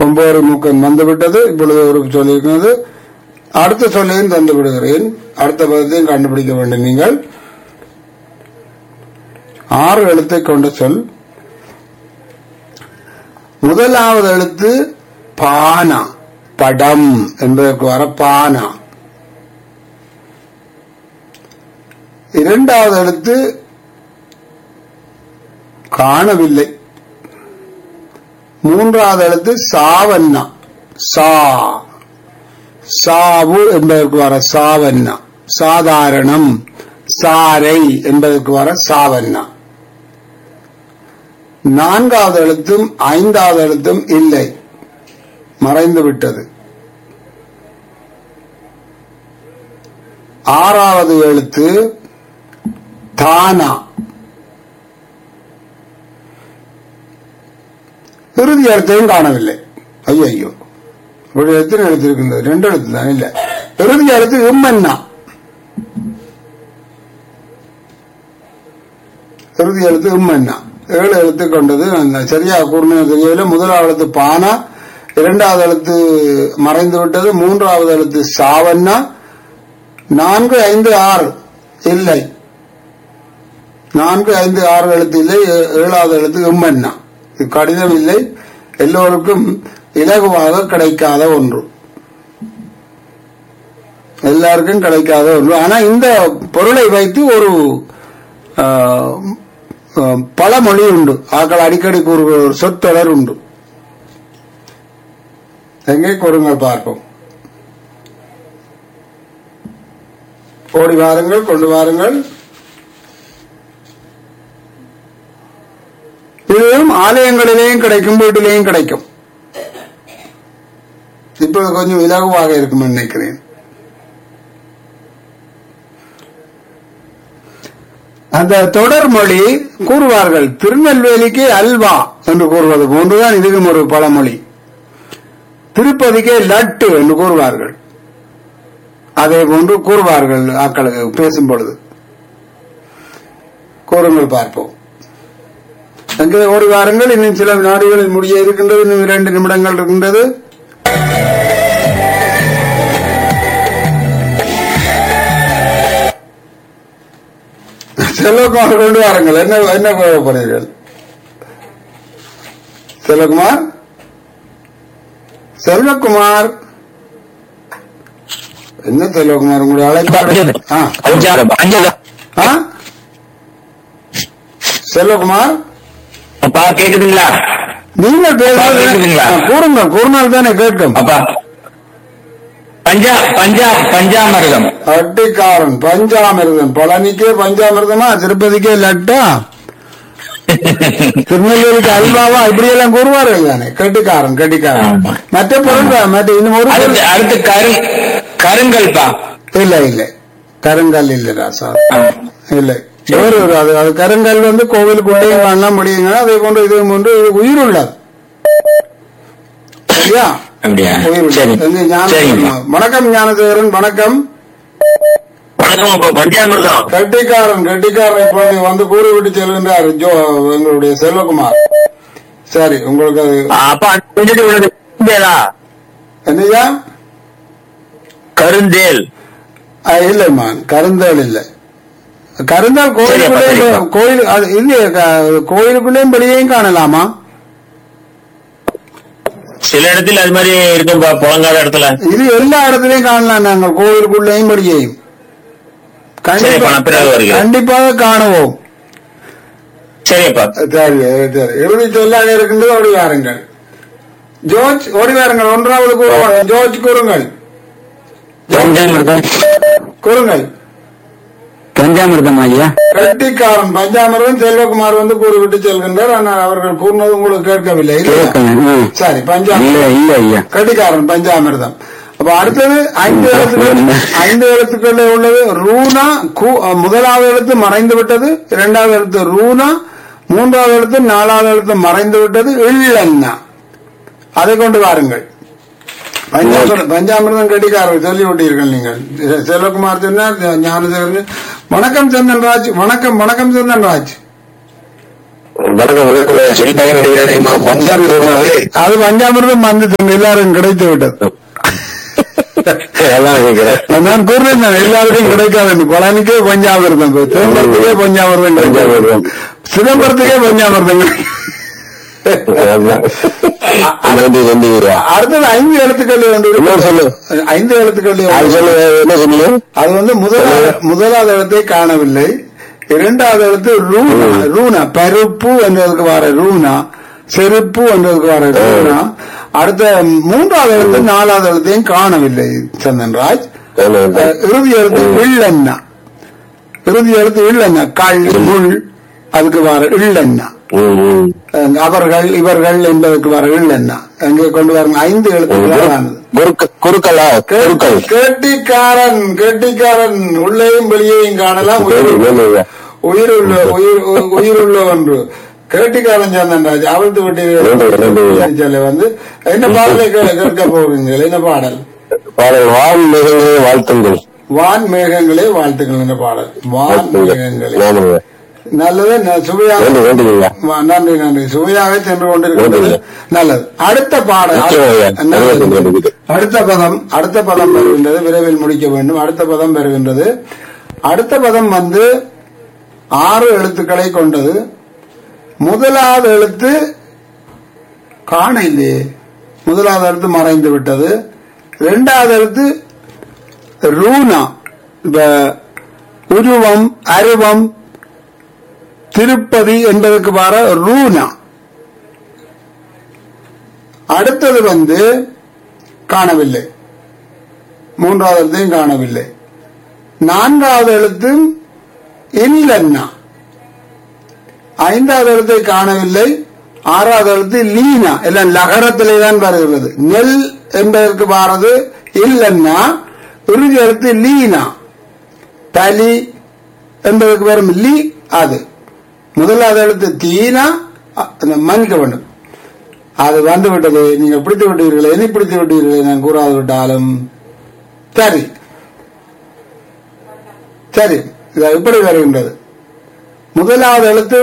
கொம்பேறு மூக்கன் வந்துவிட்டது இப்பொழுது ஒரு சொல்லியிருக்கிறது அடுத்த சொல்லையும் தந்து விடுகிறேன் அடுத்த பதத்தையும் கண்டுபிடிக்க வேண்டும் நீங்கள் ஆறு எழுத்தை கொண்ட சொல் முதலாவது எழுத்து பானா படம் என்பதற்கு வர பானா இரண்டாவது எழுத்து காணவில்லை மூன்றாவது எழுத்து சாவண்ணா சா சாவு என்பதற்கு வர சாவண்ணா சாதாரணம் சாரை என்பதற்கு வர சாவண்ணா நான்காவது எழுத்தும் ஐந்தாவது எழுத்தும் இல்லை மறைந்து விட்டது ஆறாவது எழுத்து தானா இறுதி எழுத்தையும் காணவில்லை ஐயோ ஐயோ ஒரு எத்தனை எழுத்து இருக்கின்றது ரெண்டு எழுத்து தான் இல்ல இறுதி எழுத்து இம்மன்னா இறுதி எழுத்து இம்மன்னா ஏழு எழுத்து கொண்டது அந்த சரியா கூர்மையா தெரியவில்லை முதலாவது எழுத்து பானா இரண்டாவது எழுத்து மறைந்து விட்டது மூன்றாவது எழுத்து சாவண்ணா நான்கு ஐந்து ஆறு இல்லை நான்கு ஐந்து ஆறு எழுத்து இல்லை ஏ- ஏழாவது எழுத்து இம்மன்னா இது கடிதம் இல்லை எல்லோருக்கும் இலகுவாக கிடைக்காத ஒன்று எல்லாருக்கும் கிடைக்காத ஒன்று ஆனா இந்த பொருளை வைத்து ஒரு ஆ, ஆ, பழமொழி உண்டு ஆக்கள் அடிக்கடி கூறுகிற ஒரு சொற்றொடர் உண்டு எங்கே கூறுங்கள் பார்ப்போம் ஓடி வாருங்கள் கொண்டு வாருங்கள் இதுவும் ஆலயங்களிலேயும் கிடைக்கும் வீட்டிலேயும் கிடைக்கும் இப்பொழுது கொஞ்சம் இலகுவாக இருக்கும் நினைக்கிறேன் அந்த தொடர்மொழி கூறுவார்கள் திருநெல்வேலிக்கு அல்வா என்று கூறுவது போன்றுதான் இதுவும் ஒரு பழமொழி திருப்பதிக்கு லட்டு என்று கூறுவார்கள் அதே போன்று கூறுவார்கள் ஆக்களுக்கு பேசும் பொழுது கூறுங்கள் பார்ப்போம் அங்கே ஒரு வாரங்கள் இன்னும் சில நாடுகளில் முடிய இருக்கின்றது இன்னும் இரண்டு நிமிடங்கள் இருக்கின்றது செல்வகுமார் கொண்டு வாருங்கள் என்ன என்ன கூற போறீர்கள் செல்வகுமார் செல்வகுமார் என்ன செல்வகுமார் உங்களுடைய அழைப்பு ஆ, ஆ? செல்வகுமார் அப்பா கேக்குதுங்களா நீங்கள் பேசுறது கேக்குதுங்களா? ஆ, கூறுங்கள் கூறினால் தானே கேட்கும் அப்பா பஞ்சா பஞ்சா பஞ்சாமிரதம் அட்டிக்காரன் பஞ்சாமிர்தம் பழனிக்கே பஞ்சாமிர்தமா திருப்பதிக்கே லட்டா திருநெல்வேலிக்கு அல்வாவா இப்படி எல்லாம் கூறுவார்கள் தானே கெட்டிக்காரன் கெட்டிக்காரன் ஆமா. மற்ற பொருள் தான், மற்ற இன்னும் ஒரு அடுத்து பொருள் அடுத்து கரு கருங்கல்பா இல்ல இல்ல கருங்கல் இல்ல ராசா இல்ல வேறு ஒரு அது அது கருங்கல் வந்து கோவிலுக்குள்ளேயும் காணலாம் முடியுங்க அதை கொண்டு இது கொண்டு இது உயிர் உள்ளது சரியா அப்படியா உயிர் சரி உள்ளது எங்க ஞான- சரிங்கப்பா வணக்கம் ஞானதேவரன் வணக்கம் வணக்கம் அப்பா பஞ்சாமிரதம் கட்டிக்காரன் கட்டிக்காரன் இப்ப வந்து கூறி விட்டு செல்கின்றார் ஜோ எங்களுடைய செல்வகுமார் சரி உங்களுக்கு அது அப்பா கொஞ்சம் உள்ளது கருந்தேலா என்னையா கருந்தேல் ஆ, இல்லைம்மா கருந்தாள் இல்ல கருந்தாள் கோயிலுக்குள்ளே சரிப்பா. கோயில் அது இல்லையே க- கோயிலுக்குள்ளேயும் வெளியேயும் காணலாமா சில இடத்துல அது மாதிரி இருக்கும்பா புழங்காத இடத்துல இது எல்லா இடத்துலயும் காணலாம் நாங்கள் கோயிலுக்குள்ளேயும் வெளியேயும் சரிப்பா, நான் பிறகு வருகிறேன். கண்டிப்பாக காணுவோம் சரிப்பா சரி சரி இறுதி சொல்லாக இருக்கின்றது ஓடி வாருங்கள் ஜோர்ஜ் ஓடி வாருங்கள் ஒன்றாவது கூறுங்கள் ஜோர்ஜ் கூறுங்கள் பஞ்சாமிரதம் கூறுங்கள் பஞ்சாமிரதம் ஐயா கட்டிக்காரன் பஞ்சாமிரதம் செல்வகுமார் வந்து கூறிவிட்டு செல்கின்றார் ஆனால் அவர்கள் கூறினது உங்களுக்கு கேட்கவில்லை இல்லையா? சரி பஞ்சாமிரதம் இல்ல ஐயா கட்டிக்காரன் பஞ்சாமிர்தம் அப்ப அடுத்தது ஐந்து எழுத்துக்கள் ஐந்து எழுத்துக்கள் உள்ளது ரூனா கு முதலாவது எழுத்து மறைந்து விட்டது இரண்டாவது எழுத்து ரூனா மூன்றாவது எழுத்து நாலாவது எழுத்து மறைந்து விட்டது இல்லன்னா அதை கொண்டு வாருங்கள் பஞ்சாமிர்தம் பஞ்சாமிர்தம் கட்டிக்காரர் சொல்லி விட்டீர்கள் நீங்கள் செ- செல்வகுமார் சொன்னார் ஞானதேவன் வணக்கம் சந்தன்ராஜ் வணக்கம் வணக்கம் சந்தன்ராஜ் வணக்கம் வணக்கம் சொல்லிட்டாங்க நினைக்கிறேன் பஞ்சாபி ரோமாவே அது பஞ்சாமிரதம் வந்து எல்லாரும் கிடைத்து விட்டது எல்லாம் கேட்கிறேன் நான் கூறுறேன் நான் எல்லாருக்கும் கிடைக்காது பழனிக்கே பஞ்சாமிரதம் சிதம்பரத்துக்கே பஞ்சாமிரதம் கிடைக்காது பஞ்சாமிர்தம். சிதம்பரத்துக்கே பஞ்சாமிரதம் நன்றி நன்றி அடுத்தது ஐந்து எழுத்துக்கள் ஒன்று இருக்கு. இன்னொரு சொல்லு. ஐந்து எழுத்துக்கள் அது ஒன்று. சொல்லு என்ன சொன்னீங்க அது வந்து முதலாவது முதலாவது எழுத்தை காணவில்லை இரண்டாவது எழுத்து ரூனா ரூனா பருப்பு என்றதுக்கு வர ரூனா செருப்பு என்றதுக்கு வர ரூனா அடுத்த மூன்றாவது எழுத்து நாலாவது எழுத்தையும் காணவில்லை சந்தன்ராஜ் அஹ், இறுதி எழுத்து இல்லன்னா இறுதி எழுத்து இல்லன்னா கள் முள் அதுக்கு வர இல்லன்னா ம், ம். அஹ், அவர்கள் இவர்கள் என்பதற்கு வர இல்லன்னா அங்கே கொண்டு வரும் ஐந்து எழுத்துக்களால் ஆனது குறுக்க- குறுக்கலா குறுக்கல் கெட்டிக்காரன் கெட்டிக்காரன் உள்ளேயும் வெளியேயும் காணலாம் உயிர் இல்லைங்க. உயிர் உள்ள உயிர் உ- உயிர் உள்ள ஒன்று கேட்டிக்காரன் சந்தன்ராஜ் அவிழ்த்து நன்றி, நன்றி. விட்டு வந்து என்ன பாடலை கே- கேட்க போகிறீங்க என்ன பாடல் பாடல் வான் மிகங்களே வாழ்த்துங்கள் வான் மேகங்களே வாழ்த்துக்கள் என்ற பாடல் வான் மேகங்களே ஆமாங்க நல்லது ந- சுவையாக நன்றி நன்றிங்க வா- நன்றி நன்றி சுவையாக சென்று கொண்டிருக்கிறது நன்றி. நல்லது அடுத்த பாடல் நிச்சயம் ஐயா. நல்லது. நல்லது, நல்லது. அடுத்த பதம் அடுத்த பதம் வருகின்றது விரைவில் முடிக்க வேண்டும் அடுத்த பதம் வருகின்றது அடுத்த பதம் வந்து ஆறு எழுத்துக்களை கொண்டது முதலாவது எழுத்து காண இல்லையே முதலாவது எழுத்து மறைந்து விட்டது இரண்டாவது எழுத்து ரூனா இப்ப உருவம் அருவம் திருப்பதி என்பதற்கு வர ரூனா அடுத்தது வந்து காணவில்லை மூன்றாவது எழுத்தையும் காணவில்லை நான்காவது எழுத்தும் இல்லன்னா ஐந்தாவது எழுத்தை காணவில்லை ஆறாவது எழுத்து லீனா எல்லாம் லகரத்திலே தான் வருகிறது நெல் என்பதற்கு வாரது இல்லன்னா இறுதி எழுத்து லீனா தலி என்பதற்கு வரும் லீ அது முதலாவது எழுத்து தீனா அ- அந்த மன்னிக்க வேண்டும் அது வந்து விட்டது நீங்க பிடித்து விட்டீர்களே என்னை பிடித்து விட்டீர்களே நான் கூறாது விட்டாலும் சரி சரி இது இப்படி வருகின்றது முதலாவது எழுத்து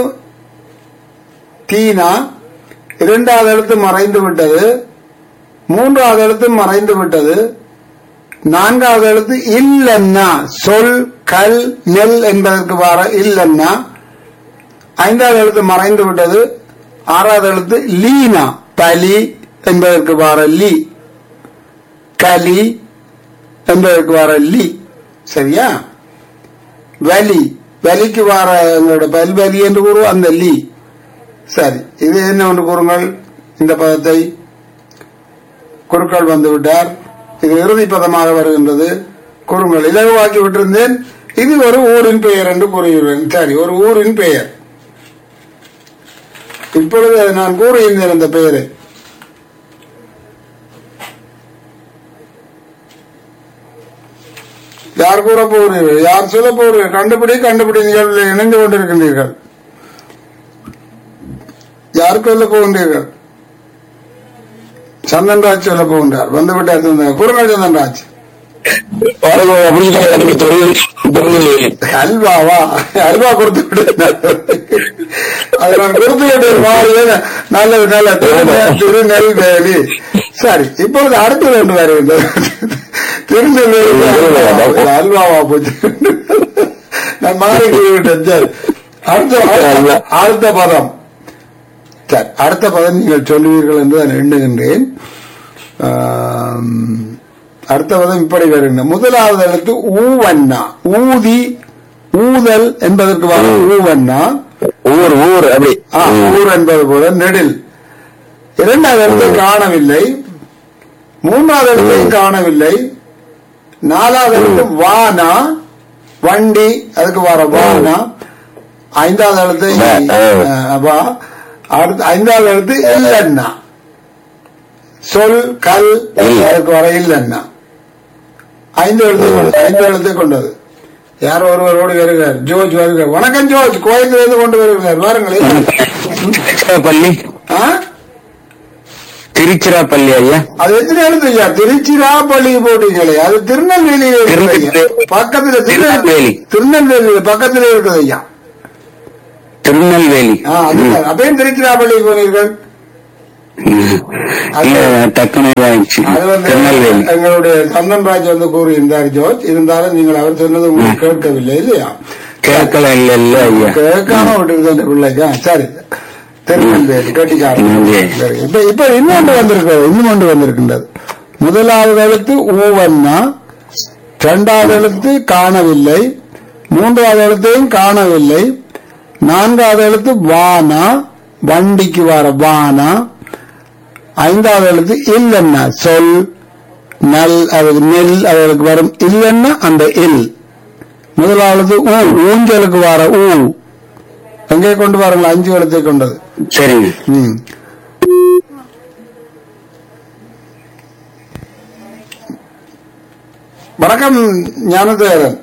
தீனா இரண்டாவது எழுத்து மறைந்து விட்டது மூன்றாவது எழுத்து மறைந்து விட்டது நான்காவது எழுத்து இல்லன்னா சொல் கல் நெல் என்பதற்கு வார இல்லன்னா ஐந்தாவது எழுத்து மறைந்து விட்டது ஆறாவது எழுத்து லீனா பலி என்பதற்கு வார லீ கலி என்பதற்கு வார லீ சரியா வலி வலிக்கு வார எங்களோட பல்வலி என்று கூறுவோம் அந்த லீ சரி இது என்ன ஒன்று கூறுங்கள் இந்த பதத்தை குறுக்கள் வந்து விட்டார் இது இறுதி பதமாக வருகின்றது கூறுங்கள் இலகுவாக்கி விட்டிருந்தேன் இது ஒரு ஊரின் பெயர் என்று கூறுகிறேன் சரி ஒரு ஊரின் பெயர் இப்பொழுது நான் கூறியிருந்தேன் அந்த பெயரை யார் கூற போகிறீர்கள் யார் சொல்ல போகிறீர்கள் கண்டுபிடி கண்டுபிடி நிகழ்வில் இணைந்து கொண்டிருக்கின்றீர்கள் யார் சொல்ல போகின்றீர்கள் சந்தன்ராஜ் சொல்ல போகின்றார் வந்துவிட்டார் சந்தன் குருங்கள் சந்தன்ராஜ் பாருங்க அப்படி எனக்கு தொழில் தொழில் அல்வாவா அல்வா கொடுத்து விடு அது நான் கொடுத்து விட்டேன் மாறியே நல்லது நல்ல திரு- திருநெல்வேலி சரி இப்பொழுது அடுத்தது ஒன்று வருகின்றது திருநெல்வேலி அல்வாவா. அல்வாவா போச்சு நான் மாறி கூறிவிட்டேன் சரி அடுத்த அடுத்த- அடுத்த பதம் சரி அடுத்த பதம் நீங்கள் சொல்லுவீர்கள் என்று நான் எண்ணுகின்றேன் ஆம், அடுத்த பதம் இப்படி வருகின்றன முதலாவது எழுத்து ஊவண்ணா ஊதி ஊதல் என்பதற்கு வர ஊவண்ணா ஊர் ஊர் அப்படி ஆ, ஊர் என்பது போல நெடில் இரண்டாவது எழுத்தை காணவில்லை மூன்றாவது எழுத்தை காணவில்லை நாலாவது எழுத்து வானா வண்டி அதுக்கு வர வானா ஐந்தாவது எழுத்து ஆ. வா அடுத்து ஐந்தாவது எழுத்து இல்லன்னா சொல் கல் இல். அதுக்கு வர இல்லன்னா ஐந்து எழுத்து கொண்டு- ஐந்து எழுத்தை கொண்டது யார் ஒருவர் ஓடி வருகிறார் ஜோர்ஜ் வருகிறார் வணக்கம் ஜோர்ஜ் கோயத்திலிருந்து கொண்டு வருகிறார் வாருங்களேன் திருச்சிராப்பள்ளி ஆ? திருச்சிராப்பள்ளி ஐயா அது எத்தனை எழுத்து ஐயா திருச்சிராப்பள்ளி போட்டீங்களே அது திருநெல்வேலியில இருக்குது ஐயா. திருநெல்வேலி. பக்கத்துல திருநெல்வேலி. திருநெல்வேலி பக்கத்துல இருக்குது ஐயா திருநெல்வேலி ஆ, அதுதான். அப்பயும் திருச்சிராப்பள்ளி போனீர்கள் இல்ல டக்குனு இதாயிடுச்சு அது வந்து திருநெல்வேலி எங்களுடைய சந்தன்ராஜ் வந்து கூறியிருந்தார் ஜோர்ஜ் இருந்தாலும் நீங்கள் அவர் சொன்னது உங்களுக்கு கேட்கவில்லை இல்லையா கேட்கல இல்ல இல்ல ஐயா கேட்காம விட்டுருது அந்த பிள்ளைக்கு ஆ, சரி திருநெல்வேலி கேட்டிக்காரன் நன்றி. சரி. இப்ப இப்ப இன்னொன்று வந்திருக்கிறது இன்னும் ஒன்று வந்திருக்கின்றது முதலாவது எழுத்து ஊவன்னா இரண்டாவது எழுத்து காணவில்லை மூன்றாவது எழுத்தையும் காணவில்லை நான்காவது எழுத்து வானா வண்டிக்கு வர வானா ஐந்தாவது எழுத்து இல்லைன்னா சொல் நல் அதுக்கு நெல் அதுக்கு வரும் இல்லைன்னா அந்த இல் முதலாவது ஊ ஊஞ்சலுக்கு வர ஊ எங்கே கொண்டு வாருங்கள் அஞ்சு எழுத்தை கொண்டது சரிங்க ம். வணக்கம் ஞானதேவரன்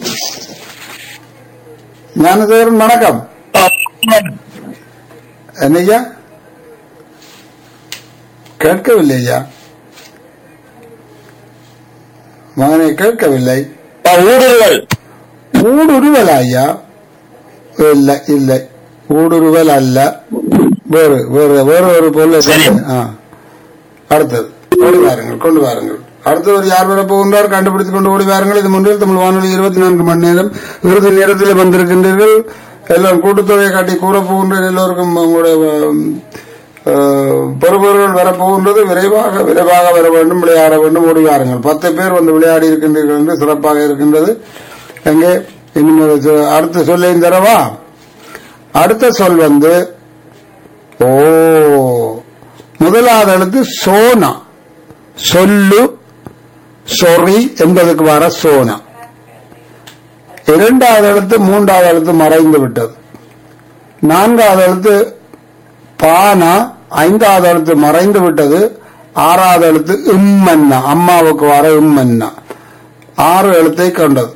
ஞானதேவரன் வணக்கம் என்னய்யா கேட்கவில்லை ஐயா மகனை கேட்கவில்லை ஊடுருவல் ஊடுருவல் ஐயா இல்லை இல்லை ஊடுருவல் அல்ல வேறு வேறு வேறு ஒரு பொருள் சரி. ஆ. அடுத்தது ஓடி வாருங்கள் கொண்டு வாருங்கள் அடுத்தவர் யார் வர போகின்றார் கண்டுபிடித்துக் கொண்டு ஓடி வாருங்கள் இது முன்னில் தமிழ் வானொலி இருபத்தி நான்கு மணி நேரம் இறுதி நேரத்தில் வந்திருக்கின்றீர்கள் எல்லாம் கூட்டுத்தொகையை காட்டி கூற போகின்ற எல்லோருக்கும் உங்களுடைய அஹ், பெறுபவர்கள் வரப்போகின்றது விரைவாக விரைவாக வர வேண்டும் விளையாட வேண்டும் ஓடி வாருங்கள் பத்து பேர் வந்து விளையாடி இருக்கின்றீர்கள் என்று சிறப்பாக இருக்கின்றது எங்கே இன்னும் ஒரு சொ- அடுத்த சொல்லையும் தரவா அடுத்த சொல் வந்து ஓ முதலாவது எழுத்து சோனா சொல்லு சொறி என்பதுக்கு வர சோனா இரண்டாவது எழுத்து மூன்றாவது எழுத்து மறைந்து விட்டது நான்காவது எழுத்து பானா ஐந்தாவது எழுத்து மறைந்து விட்டது ஆறாவது எழுத்து இம்மன்னா அம்மாவுக்கு வர இம்மன்னா ஆறு எழுத்தை கொண்டது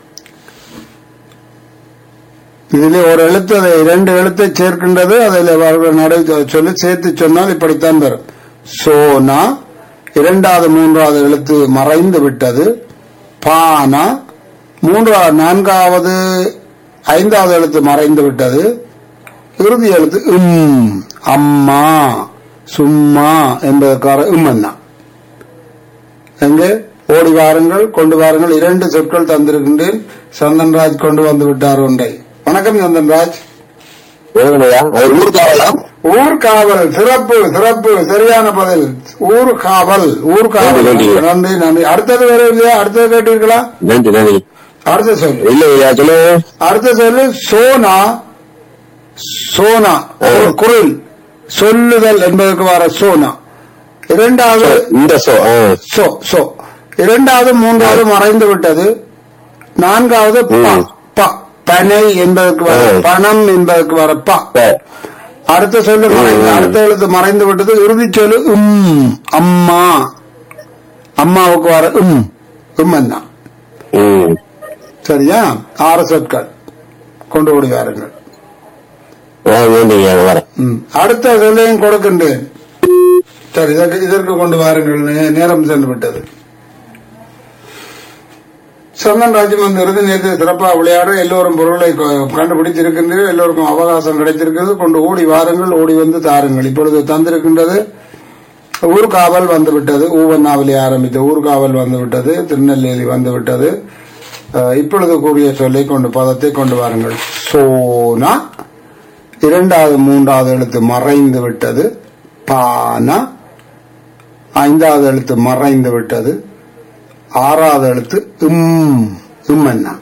இதிலே ஒரு எழுத்து அதை இரண்டு எழுத்தை சேர்க்கின்றது அதில் அவர்கள் நடை சொல்லி சேர்த்து சொன்னால் இப்படித்தான் வரும் சோனா இரண்டாவது மூன்றாவது எழுத்து மறைந்து விட்டது பானா மூன்றாவது நான்காவது ஐந்தாவது எழுத்து மறைந்து விட்டது இறுதி எழுத்து உம் அம்மா சும்மா என்பதற்கான உம்மன்னா எங்கே ஓடி வாருங்கள் கொண்டு வாருங்கள் இரண்டு சொற்கள் தந்திருக்கின்றேன் சந்தன்ராஜ் கொண்டு வந்து விட்டார் ஒன்றை வணக்கம் சந்தன்ராஜ் அது ஊர்காவலாம் ஊர் காவல் சிறப்பு சிறப்பு சரியான பதில் ஊர் காவல் ஊர் காவல் நன்றி, நன்றி. நன்றி நன்றி அடுத்தது வேற இல்லையா அடுத்தது கேட்டீர்களா நன்றி நன்றி அடுத்த சொல் இல்ல ஐயா சொல்லுங்க அடுத்த சொல்லு சோனா சோனா ஒரு குரல் சொல்லுதல் என்பதற்கு வர சோனா இரண்டாவது இந்த சோ ஆ. சோ சோ இரண்டாவது மூன்றாவது மறைந்து விட்டது நான்காவது ப ம். ப பனை என்பதற்கு வர ம். பணம் என்பதற்கு வர ப சரி. அடுத்த சொல்லு மறைந்து ம். அடுத்த எழுத்து மறைந்து விட்டது இறுதி சொல்லு உம் அம்மா அம்மாவுக்கு வர உம் உம்மன் தான் ம் சரியா ஆறு சொற்கள் கொண்டு ஓடி வாருங்கள் ஆ, நன்றி ஐயா நான் வரேன் ம். அடுத்த சொல்லையும் கொடுக்கின்றேன் சரி இதற்கு இதற்கு கொண்டு வாருங்கள் நே- நேரம் சென்று விட்டது சந்தன் ராஜ்யம் வந்திருந்து நேற்று சிறப்பாக விளையாட எல்லோரும் பொருளை க- கண்டுபிடித்திருக்கின்றீர்கள் எல்லோருக்கும் அவகாசம் கிடைத்திருக்கிறது கொண்டு ஓடி வாருங்கள் ஓடி வந்து தாருங்கள் இப்பொழுது தந்திருக்கின்றது ஊர்காவல் வந்து விட்டது ஊவண்ணாவிலே ஆரம்பித்த ஊர்காவல் வந்து விட்டது திருநெல்வேலி வந்து விட்டது அஹ், இப்பொழுது கூடிய சொல்லை கொண்டு பதத்தை கொண்டு வாருங்கள் சோனா இரண்டாவது மூன்றாவது எழுத்து மறைந்து விட்டது பானா ஐந்தாவது எழுத்து மறைந்து விட்டது ஆறாவது எழுத்து இம் இம்மன்னா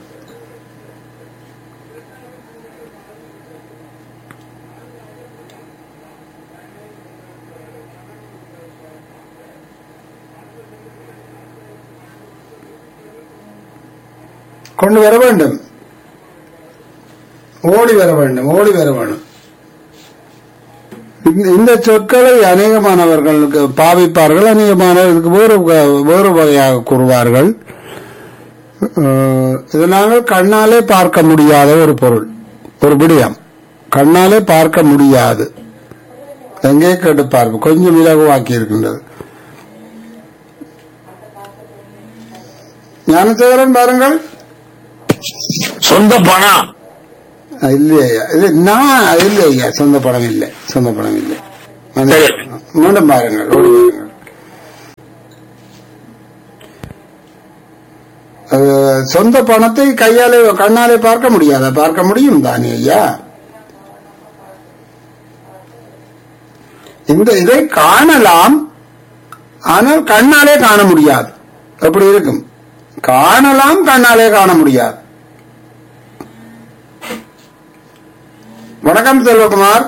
கொண்டு வர வேண்டும் ஓடி வர வேண்டும் ஓடி வர வேண்டும் இந்த- இந்த சொற்களை அநேகமானவர்களுக்கு பாவிப்பார்கள் அநேகமானவர்களுக்கு வேறு வ- வேறு வகையாக கூறுவார்கள் அஹ், இது நாங்கள் கண்ணாலே பார்க்க முடியாத ஒரு பொருள் ஒரு விடயம் கண்ணாலே பார்க்க முடியாது எங்கே கேட்டு பார்ப்போம் கொஞ்சம் இலகுவாக்கி இருக்கின்றது ஞானசேகரன் பாருங்கள் சொந்த பணம் அஹ் இல்லையா இது நான் இல்லையா சொந்த படம் இல்லை சொந்த படம் இல்லை சரி. மீண்டும் பாருங்கள் ஓடி பாருங்கள் அஹ், சொந்த பணத்தை கையாலே கண்ணாலே பார்க்க முடியாதா பார்க்க முடியும் தானே ஐயா இந்த இதை காணலாம் ஆனால் கண்ணாலே காண முடியாது எப்படி இருக்கும் காணலாம் கண்ணாலே காண முடியாது வணக்கம் செல்வகுமார்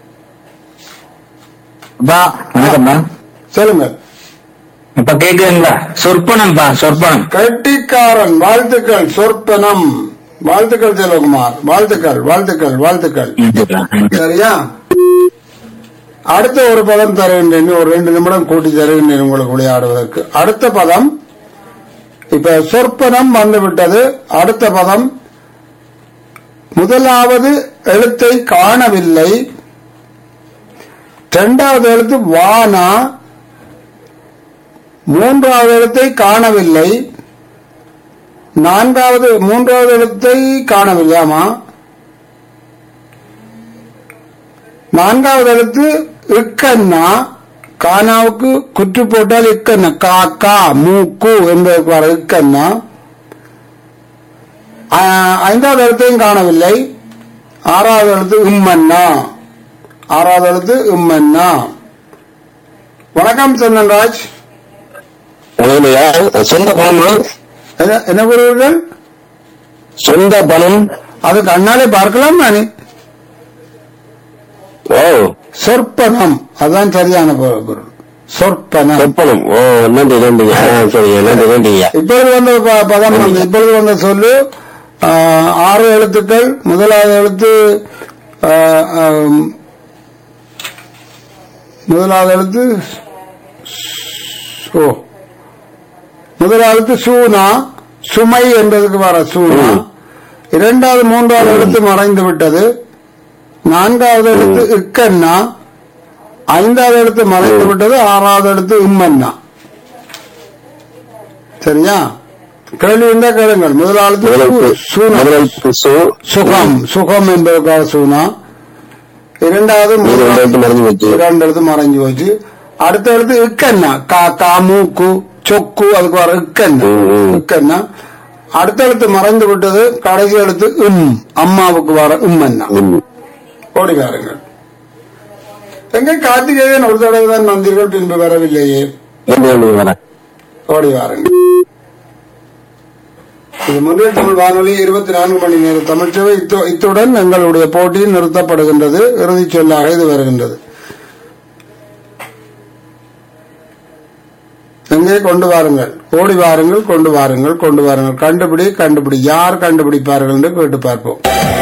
பா வணக்கம்ப்பா சொல்லுங்கள் இப்ப கேக்குதுங்களா சொற்பனம்பா சொற்பனம் கட்டிக்காரன் வாழ்த்துக்கள் சொற்பனம் வாழ்த்துக்கள் செல்வகுமார் வாழ்த்துக்கள் வாழ்த்துக்கள் வாழ்த்துக்கள் சரியா அடுத்த ஒரு பதம் தருகின்றேன் ஒரு ரெண்டு நிமிடம் கூட்டி தருகின்றேன் உங்களுக்கு விளையாடுவதற்கு அடுத்த பதம் இப்ப சொற்பனம் வந்துவிட்டது அடுத்த பதம் முதலாவது எழுத்தை காணவில்லை இரண்டாவது எழுத்து வானா மூன்றாவது எழுத்தை காணவில்லை நான்காவது மூன்றாவது எழுத்தை காணவில்லை ஆமா நான்காவது எழுத்து இக்கன்னா கானாவுக்கு குற்று போட்டால் இக்கன்னா கா கா மூக்கு என்பதற்கு வர இக்கன்னா ஆ, ஐந்தாவது எழுத்தையும் காணவில்லை ஆறாவது எழுத்து இம்மன்னா ஆறாவது எழுத்து இம்மன்னா வணக்கம் சந்தன்ராஜ் உண்மையா சொந்த பணமா என்ன என்ன கூறுவீர்கள் சொந்த பணம் அது கண்ணாலே பார்க்கலாம் தானே ஓ சொற்பனம் அதான் சரியான பொ- பொருள் சொற்பனம் சொப்பனம் ஓ நன்றி நன்றி ஆ, சரிங்க நன்றி நன்றிங்க இப்பொழுது வந்த ப- பதம் வந்து இப்பொழுது வந்த சொல்லு ஆ, ஆறு எழுத்துக்கள் முதலாவது எழுத்து ஆ, ஆம், முதலாவது எழுத்து ஓ முதலாவது எழுத்து சூனா சுமை என்பதுக்கு வர சூனா இரண்டாவது மூன்றாவது எழுத்து மறைந்து விட்டது நான்காவது எழுத்து இக்கண்ணா ஐந்தாவது எழுத்து மறைந்து விட்டது ஆறாவது எழுத்து இம்மன்னா சரியா கேள்வி இருந்தா கேளுங்கள் முதலாவது சு- சூனா முதலெழுத்து சு சுகம் சுகம் என்பதற்காக சூனா இரண்டாவது இது மூணா- ரெண்டு எழுத்து மறைஞ்சு போச்சு இரண்டு எழுத்து மறைஞ்சு போச்சு அடுத்த எழுத்து இக்கண்ணா கா கா மூக்கு சொக்கு அதுக்கு வர இக்கண்ணா ம், ம். இக்கண்ணா அடுத்த எழுத்து மறைந்து விட்டது கடைசி எழுத்து இம் அம்மாவுக்கு வர இம்மன்னா ம். ஓடி வாருங்கள் எங்க கார்த்திகேயன் ஒரு தடவை தான் வந்தீர்கள் பின்பு வரவில்லையே நன்றி நன்றி வரேன் ஓடி வாருங்கள் இது முன்னில் தமிழ் வானொலி இருபத்தி நான்கு மணி நேர தமிழ்ச்சவை இத்து- இத்துடன் எங்களுடைய போட்டி நிறுத்தப்படுகின்றது இறுதிச் சொல்லாக இது வருகின்றது எங்கே கொண்டு வாருங்கள் ஓடி வாருங்கள் கொண்டு வாருங்கள் கொண்டு வாருங்கள் கண்டுபிடி கண்டுபிடி யார் கண்டுபிடிப்பார்கள் என்று கேட்டு பார்ப்போம்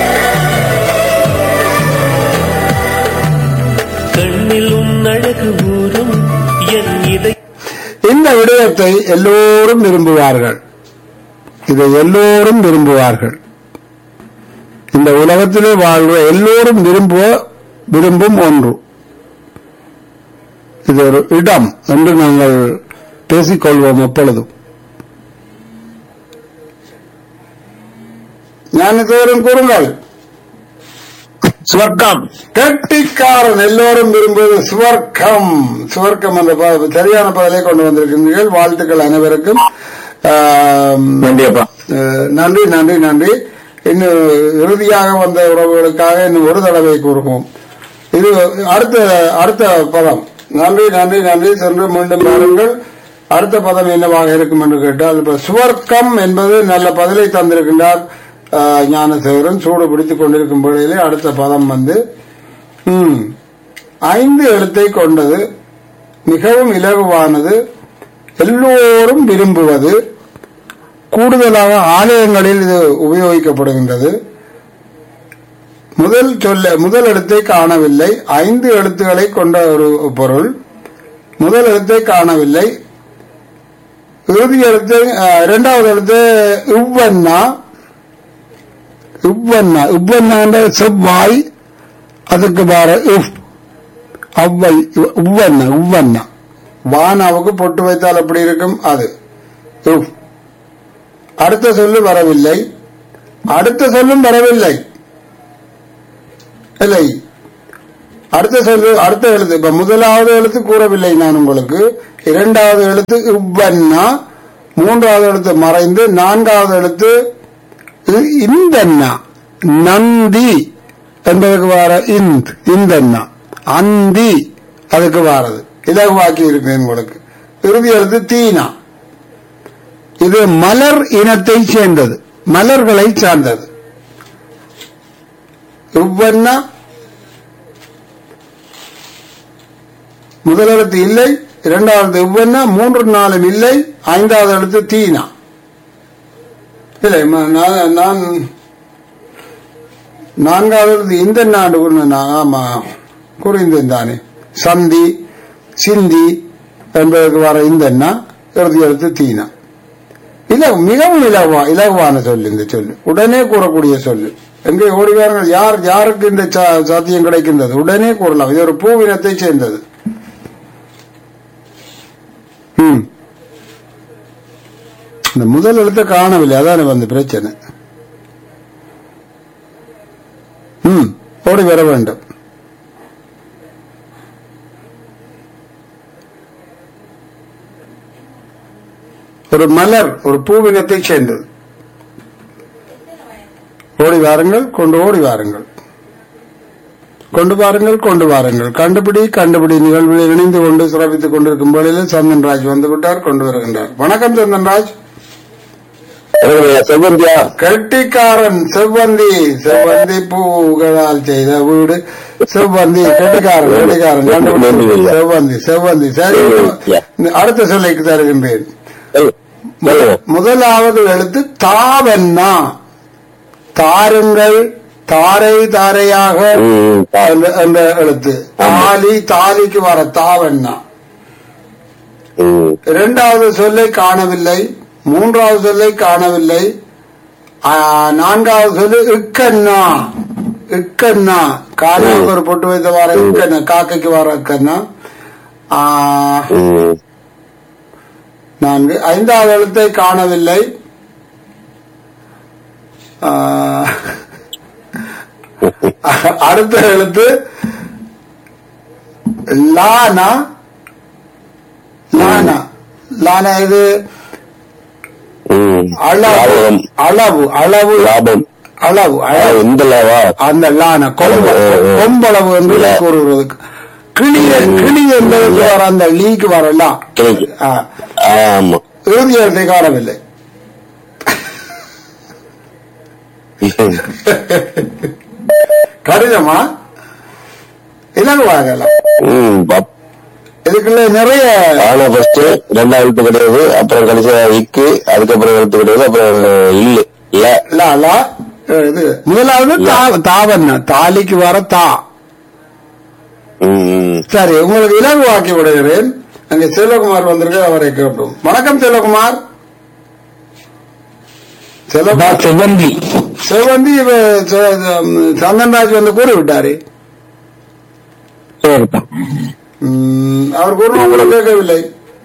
கண்ணில் உன் அழகு ஊறும் என் இதை இந்த விடயத்தை எல்லோரும் விரும்புவார்கள் இதை எல்லோரும் விரும்புவார்கள் இந்த உலகத்திலே வாழ்ற எல்லோரும் விரும்புவ விரும்பும் ஒன்று இது ஒரு இடம் என்று நாங்கள் பேசிக்கொள்வோம் எப்பொழுதும் ஞானத்தோறும் கூறுங்கள் சுவர்க்கம் கெட்டிக்காரன் எல்லோரும் விரும்புவது சுவர்க்கம் சுவர்க்கம் என்ற ப- சரியான பதிலை கொண்டு வந்திருக்கின்றீர்கள் வாழ்த்துக்கள் அனைவருக்கும் ஆம், நன்றி அப்பா அஹ், நன்றி நன்றி நன்றி இன்னும் இறுதியாக வந்த உறவுகளுக்காக இன்னும் ஒரு தடவை கூறுவோம் இது அடுத்த அடுத்த பதம் நன்றி நன்றி நன்றி சென்று மீண்டும் பாருங்கள் அடுத்த பதம் என்னவாக இருக்கும் என்று கேட்டால் இப்ப சுவர்க்கம் என்பது நல்ல பதிலை தந்திருக்கின்றார் ஆஹ், ஞானசேகரன் சூடு பிடித்துக் கொண்டிருக்கும் வேளையிலே அடுத்த பதம் வந்து ம், ஐந்து எழுத்தை கொண்டது மிகவும் இலகுவானது எல்லோரும் விரும்புவது கூடுதலாக ஆலயங்களில் இது உபயோகிக்கப்படுகின்றது முதல் சொல்ல முதல் எழுத்தை காணவில்லை ஐந்து எழுத்துக்களை கொண்ட ஒரு பொருள் முதல் எழுத்தை காணவில்லை இறுதி எழுத்து அஹ், இரண்டாவது எழுத்து இவ்வண்ணா இவ்வண்ணா இவ்வண்ணான்ற செவ்வாய் அதுக்கு வேற இவ் அவ்வை உவ்வண்ணா உவ்வண்ணா வானாவுக்கு பொட்டு வைத்தால் எப்படி இருக்கும் அது இவ் அடுத்த சொல்லு வரவில்லை அடுத்த சொல்லும் வரவில்லை இல்லை அடுத்த சொல்லு அடுத்த எழுத்து இப்ப முதலாவது எழுத்து கூறவில்லை நான் உங்களுக்கு இரண்டாவது எழுத்து இவ்வண்ணா மூன்றாவது எழுத்து மறைந்து நான்காவது எழுத்து இ- இந்தண்ணா நந்தி என்பதற்கு வார இந்த் இந்தண்ணா அந்தி அதுக்கு வாரது இலகுவாக்கி இருக்கு உங்களுக்கு இறுதி எழுத்து தீனா இது மலர் இனத்தை சேர்ந்தது மலர்களை சார்ந்தது இவ்வண்ணா முதல் எழுத்து இல்லை இரண்டாவது இவ்வண்ணா மூன்று நாளும் இல்லை ஐந்தாவது எழுத்து தீனா இல்லை ம- நான் நான் நான்காவது எழுத்து இந்த நாடு ஒண்ணு நான் ஆமா குறிந்தேன் தானே சந்தி சிந்தி என்பதற்கு வர இந்த இறுதி எழுத்து தீனா இல்ல மிகவும் இலகுவா இலகுவான சொல் இந்த சொல்லு உடனே கூறக்கூடிய சொல்லு எங்கே ஓடிவார்கள் யார் யாருக்கு இந்த சா- சாத்தியம் கிடைக்கின்றது உடனே கூறலாம் இது ஒரு பூவினத்தை சேர்ந்தது ம். இந்த முதல் எழுத்தை காணவில்லை அதான வந்து பிரச்சனை ம் ஓடி வர வேண்டும் ஒரு மலர் ஒரு பூவினத்தை சேர்ந்தது ஓடி வாருங்கள் கொண்டு ஓடி வாருங்கள் கொண்டு வாருங்கள் கொண்டு வாருங்கள் கண்டுபிடி கண்டுபிடி நிகழ்வில் இணைந்து கொண்டு சிறப்பித்துக் கொண்டிருக்கும் வேளையில் சந்தன்ராஜ் வந்து விட்டார் கொண்டு வருகின்றார் வணக்கம் சந்தன்ராஜ் செவ்வந்தியா கெட்டிக்காரன் செவ்வந்தி செவ்வந்தி பூகளால் செய்த வீடு செவ்வந்தி கெட்டிக்காரன் கெட்டிக்காரன் கண்டுபிடி செவ்வந்தி செவ்வந்தி சரி அடுத்த சொல்லைக்கு தருகின்றேன் முதலாவது எழுத்து தாவண்ணா தாருங்கள் தாரை தாரையாக அந்த- அந்த எழுத்து தாலி தாலிக்கு வர தாவண்ணா இரண்டாவது சொல்லை காணவில்லை மூன்றாவது சொல்லை காணவில்லை ஆ, நான்காவது சொல்லு இக்கண்ணா இக்கண்ணா காலைக்கு ஒரு பொட்டு வைத்த வர இக்கண்ணா காக்கைக்கு வர இக்கண்ணா ஆ, நான்கு ஐந்தாவது எழுத்தை காணவில்லை ஆ, அடுத்த எழுத்து லானா லானா லானா இது அளவு அளவு அளவு லாபம் அளவு அளவு இந்த லாவா அந்த லான கொம்ப கொம்பளவு என்று கூறுகிறது கிளி கிளி என்பதற்கு வர அந்த லீக்கு வரலாம் கிளிக்கு. ஆ. ஆமா இறுதி எழுத்தை காணவில்லை கடினமா இலகுவாகலாம் ம், பப்- இதுக்குள்ள நிறைய ஆனா ஃபர்ஸ்ட் ரெண்டாம் எழுத்து கிடையாது அப்புறம் கடைசியா இக்கு அதுக்கப்புறம் எழுத்து கிடையாது அப்புறம் இல்லு இல்ல லா, லா, இது முதலாவது தா- தாவண்ணா தாலிக்கு வர தா ம், ம். சரி உங்களுக்கு இலகுவாக்கி விடுகிறேன் அங்கே செல்வகுமார் வந்திருக்க அவரை கேட்போம் வணக்கம் செல்வகுமார் செல்வகுமார் செவ்வந்தி செவந்தி இவ ச- ச- சந்தன்ராஜ் வந்து கூறி விட்டாரு சரிப்பா ம், அவர் கூறின கூட கேட்கவில்லை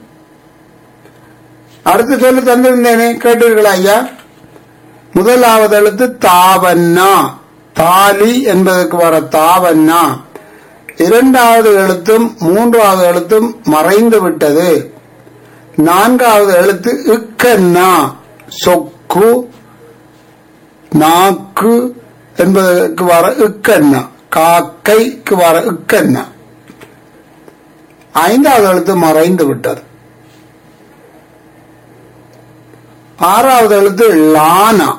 அடுத்து சொல்லி தந்திருந்தேனே கேட்டீர்களா ஐயா முதலாவது எழுத்து தாவண்ணா தாலி என்பதற்கு வர தாவண்ணா இரண்டாவது எழுத்தும் மூன்றாவது எழுத்தும் மறைந்து விட்டது நான்காவது எழுத்து இக்கண்ணா சொக்கு நாக்கு என்பதற்கு வர இக்கண்ணா காக்கைக்கு வர இக்கண்ணா ஐந்தாவது எழுத்து மறைந்து விட்டது ஆறாவது எழுத்து லானா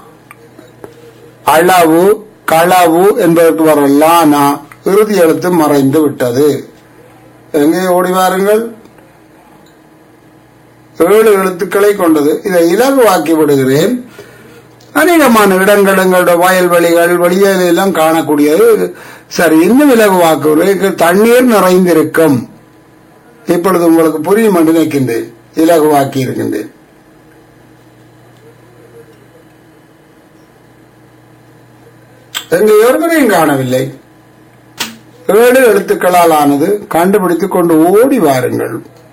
அளவு களவு என்பதற்கு வர லானா இறுதி எழுத்து மறைந்து விட்டது எங்கே ஓடி வாருங்கள் ஏழு எழுத்துக்களை கொண்டது இதை இலகுவாக்கி விடுகிறேன் அநேகமான இடங்கள் எங்களோட வயல்வெளிகள் வெளியில் எல்லாம் காணக்கூடியது சரி இன்னும் இலகுவாக்குவது தண்ணீர் நிறைந்திருக்கும் இப்பொழுது உங்களுக்கு புரியும் என்று நினைக்கின்றேன் இலகுவாக்கி இருக்கின்றேன் எங்க ஒருவரையும் காணவில்லை ஏழு எழுத்துக்களால் ஆனது கண்டுபிடித்துக் கொண்டு ஓடி வாருங்கள்